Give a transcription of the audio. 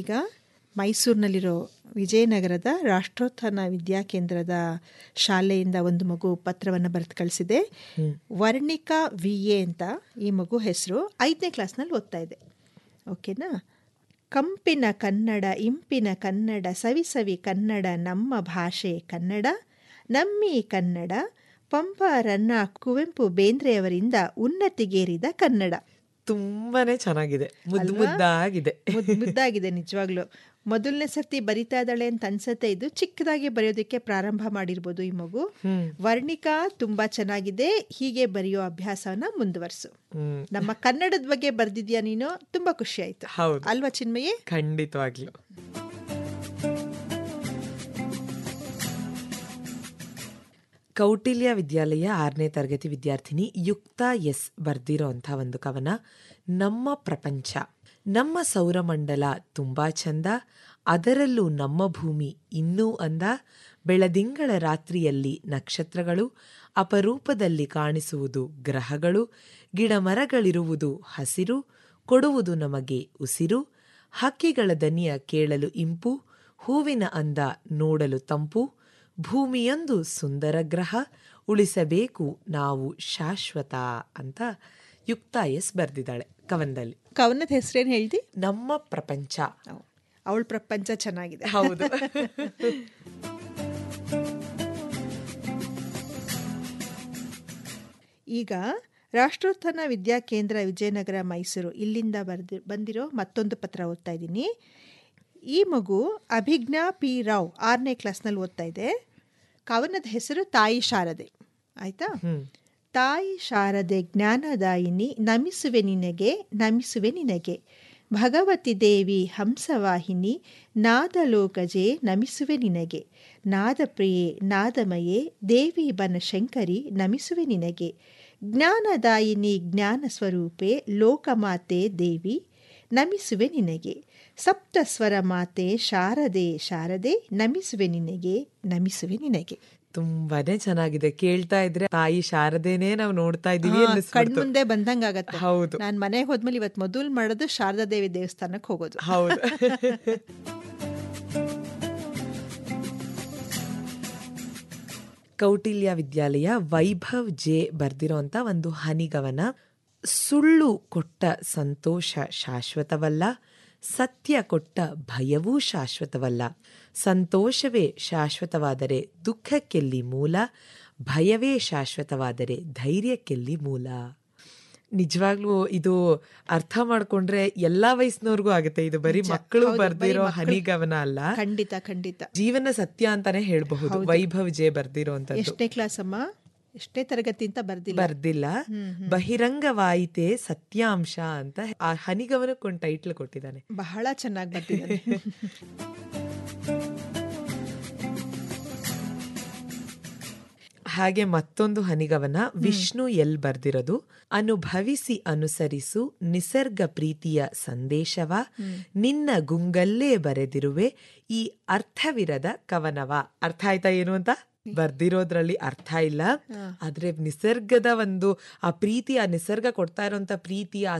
ಈಗ ಮೈಸೂರಿನಲ್ಲಿರೋ ವಿಜಯನಗರದ ರಾಷ್ಟ್ರೋತ್ಥಾನ ವಿದ್ಯಾಕೇಂದ್ರದ ಶಾಲೆಯಿಂದ ಒಂದು ಮಗು ಪತ್ರವನ್ನು ಬರೆದು ಕಳಿಸಿದೆ ವರ್ಣಿಕಾ ವಿ ಎ ಅಂತ ಈ ಮಗು ಹೆಸರು ಐದನೇ ಕ್ಲಾಸ್ನಲ್ಲಿ ಓದ್ತಾ ಇದೆ ಓಕೆನಾ ಕಂಪಿನ ಕನ್ನಡ ಇಂಪಿನ ಕನ್ನಡ ಸವಿ ಸವಿ ಕನ್ನಡ ನಮ್ಮ ಭಾಷೆ ಕನ್ನಡ ನಮ್ಮಿ ಕನ್ನಡ ಪಂಪ ರನ್ನ ಕುವೆಂಪು ಬೇಂದ್ರೆಯವರಿಂದ ಉನ್ನತಿಗೇರಿದ ಕನ್ನಡ ತುಂಬಾನೇ ಚೆನ್ನಾಗಿದೆ ಮುದ್ದು ಅಲ್ವಾ? ಮುದ್ದಾಗಿದೆ ಮುದ್ ಮುದ್ದಾಗಿದೆ ನಿಜವಾಗ್ಲು ಮೊದಲನೇ ಸರ್ತಿ ಬರಿತಾ ಇದ್ದಾಳೆ ಅಂತ ಅನ್ಸತ್ತೆ ಇದು ಚಿಕ್ಕದಾಗಿ ಬರೆಯೋದಕ್ಕೆ ಪ್ರಾರಂಭ ಮಾಡಿರ್ಬೋದು ಈ ಮಗು ಹ್ಮ್ ವರ್ಣಿಕಾ ತುಂಬಾ ಚೆನ್ನಾಗಿದೆ ಹೀಗೆ ಬರೆಯೋ ಅಭ್ಯಾಸವನ್ನ ಮುಂದುವರ್ಸು ಹ್ಮ್ ನಮ್ಮ ಕನ್ನಡದ ಬಗ್ಗೆ ಬರ್ದಿದ್ಯಾ ನೀನು ತುಂಬಾ ಖುಷಿ ಆಯ್ತು ಹೌದು ಅಲ್ವಾ ಚಿನ್ಮಯೇ ಖಂಡಿತವಾಗ್ಲು ಕೌಟಿಲ್ಯ ವಿದ್ಯಾಲಯ ಆರನೇ ತರಗತಿ ವಿದ್ಯಾರ್ಥಿನಿ ಯುಕ್ತ ಎಸ್ ಬರ್ದಿರೋಂಥ ಒಂದು ಕವನ ನಮ್ಮ ಪ್ರಪಂಚ ನಮ್ಮ ಸೌರಮಂಡಲ ತುಂಬಾ ಚಂದ ಅದರಲ್ಲೂ ನಮ್ಮ ಭೂಮಿ ಇನ್ನೂ ಅಂದ ಬೆಳದಿಂಗಳ ರಾತ್ರಿಯಲ್ಲಿ ನಕ್ಷತ್ರಗಳು ಅಪರೂಪದಲ್ಲಿ ಕಾಣಿಸುವುದು ಗ್ರಹಗಳು ಗಿಡಮರಗಳಿರುವುದು ಹಸಿರು ಕೊಡುವುದು ನಮಗೆ ಉಸಿರು ಹಕ್ಕಿಗಳ ದನಿಯ ಕೇಳಲು ಇಂಪು ಹೂವಿನ ಅಂದ ನೋಡಲು ತಂಪು ಭೂಮಿಯೊಂದು ಸುಂದರ ಗ್ರಹ ಉಳಿಸಬೇಕು ನಾವು ಶಾಶ್ವತ ಅಂತ ಯುಕ್ತ ಎಸ್ ಬರ್ದಿದ್ದಾಳೆ ಕವನದಲ್ಲಿ ಕವನದ ಹೆಸರೇನು ಹೇಳ್ದಿ ನಮ್ಮ ಪ್ರಪಂಚ ಅವಳ ಪ್ರಪಂಚ ಚೆನ್ನಾಗಿದೆ ಹೌದು ಈಗ ರಾಷ್ಟ್ರೋತ್ಥಾನ ವಿದ್ಯಾಕೇಂದ್ರ ವಿಜಯನಗರ ಮೈಸೂರು ಇಲ್ಲಿಂದ ಬರ್ದಿ ಬಂದಿರೋ ಮತ್ತೊಂದು ಪತ್ರ ಓದ್ತಾ ಇದ್ದೀನಿ ಈ ಮಗು ಅಭಿಜ್ಞಾ ಪಿ ರಾವ್ ಆರನೇ ಕ್ಲಾಸ್ನಲ್ಲಿ ಓದ್ತಾ ಇದೆ ಕವನದ ಹೆಸರು ತಾಯಿ ಶಾರದೆ ಆಯ್ತಾ ಹ್ಮ್ ತಾಯಿ ಶಾರದೆ ಜ್ಞಾನದಾಯಿನಿ ನಮಿಸುವೆ ನಿನಗೆ ನಮಿಸುವೆ ನಿನಗೆ ಭಗವತಿ ದೇವಿ ಹಂಸವಾಹಿನಿ ನಾದಲೋಕಜೆ ನಮಿಸುವೆ ನಿನಗೆ ನಾದಪ್ರಿಯೆ ನಾದಮಯೇ ದೇವಿ ಬನಶಂಕರಿ ನಮಿಸುವೆ ನಿನಗೆ ಜ್ಞಾನದಾಯಿನಿ ಜ್ಞಾನ ಸ್ವರೂಪೆ ಲೋಕಮಾತೆ ದೇವಿ ನಮಿಸುವೆ ನಿನಗೆ ಸಪ್ತಸ್ವರ ಮಾತೆ ಶಾರದೆ ಶಾರದೆ ನಮಿಸುವೆ ನಿನಗೆ ನಮಿಸುವೆ ನಿನಗೆ ತುಂಬಾನೇ ಚೆನ್ನಾಗಿದೆ ಕೇಳ್ತಾ ಇದ್ರೆ ತಾಯಿ ಶಾರದೇನೆ ನಾವು ನೋಡ್ತಾ ಇದೀವಿ ಕಣ್ ಅನ್ನಿಸ್ಬಿಡ್ತು. ಮುಂದೆ ಬಂದಂಗಾಗತ್ತೆ ಹೌದು ನಾನ್ ಮನೆಗೆ ಹೋದ್ಮೇಲೆ ಇವತ್ತು ಮೊದಲು ಮಾಡೋದು ಶಾರದಾ ದೇವಿ ದೇವಸ್ಥಾನಕ್ಕೆ ಹೋಗೋದು ಹೌದು ಕೌಟಿಲ್ಯ ವಿದ್ಯಾಲಯ ವೈಭವ್ ಜೆ ಬರ್ದಿರೋಂಥ ಒಂದು ಹನಿಗವನ ಸುಳ್ಳು ಕೊಟ್ಟ ಸಂತೋಷ ಶಾಶ್ವತವಲ್ಲ ಸತ್ಯ ಕೊಟ್ಟ ಭಯವೂ ಶಾಶ್ವತವಲ್ಲ ಸಂತೋಷವೇ ಶಾಶ್ವತವಾದರೆ ದುಃಖಕ್ಕೆಲ್ಲಿ ಮೂಲ ಭಯವೇ ಶಾಶ್ವತವಾದರೆ ಧೈರ್ಯಕ್ಕೆಲ್ಲಿ ಮೂಲ ನಿಜವಾಗ್ಲೂ ಇದು ಅರ್ಥ ಮಾಡ್ಕೊಂಡ್ರೆ ಎಲ್ಲಾ ವಯಸ್ಸಿನವ್ರಿಗೂ ಆಗುತ್ತೆ ಇದು ಬರೀ ನಿಜ. ಮಕ್ಕಳು ಹೌದು, ಬರೀ ಬರ್ದಿರೋ ಮಕ್ಕಳು. ಹನಿಗವನ ಅಲ್ಲ ಖಂಡಿತ ಖಂಡಿತ ಜೀವನ ಸತ್ಯ ಅಂತಾನೆ ಹೇಳ್ಬಹುದು ವೈಭವ್ ಜೆ ಬರ್ದಿರೋಂಥದ್ದು ಎಷ್ಟೇ ಕ್ಲಾಸ್ ಅಮ್ಮ ಎಷ್ಟೇ ತರಗತಿ ಅಂತ ಬರ್ದಿಲ್ಲ ಬರ್ದಿಲ್ಲ ಬಹಿರಂಗವಾಯಿತೆ ಸತ್ಯಾಂಶ ಅಂತ ಆ ಹನಿಗವನಕ್ಕೊಂದು ಟೈಟ್ಲ್ ಕೊಟ್ಟಿದ್ದಾನೆ ಬಹಳ ಚೆನ್ನಾಗಿ ಬರ್ತಿದ್ದಾರೆ ಹಾಗೆ ಮತ್ತೊಂದು ಹನಿಗವನ ವಿಷ್ಣು ಎಲ್ ಬರ್ದಿರೋದು ಅನುಭವಿಸಿ ಅನುಸರಿಸು ನಿಸರ್ಗ ಪ್ರೀತಿಯ ಸಂದೇಶವ ನಿನ್ನ ಗುಂಗಲ್ಲೇ ಬರೆದಿರುವೆ ಈ ಅರ್ಥವಿರದ ಕವನವ ಅರ್ಥ ಆಯ್ತಾ ಏನು ಅಂತ ಬರ್ದಿರೋದ್ರಲ್ಲಿ ಅರ್ಥ ಇಲ್ಲ ಆದ್ರೆ ನಿಸರ್ಗದ ಒಂದು ಆ ಪ್ರೀತಿ ಆ ನಿಸರ್ಗ ಕೊಡ್ತಾ ಇರೋಂತ ಪ್ರೀತಿ ಆ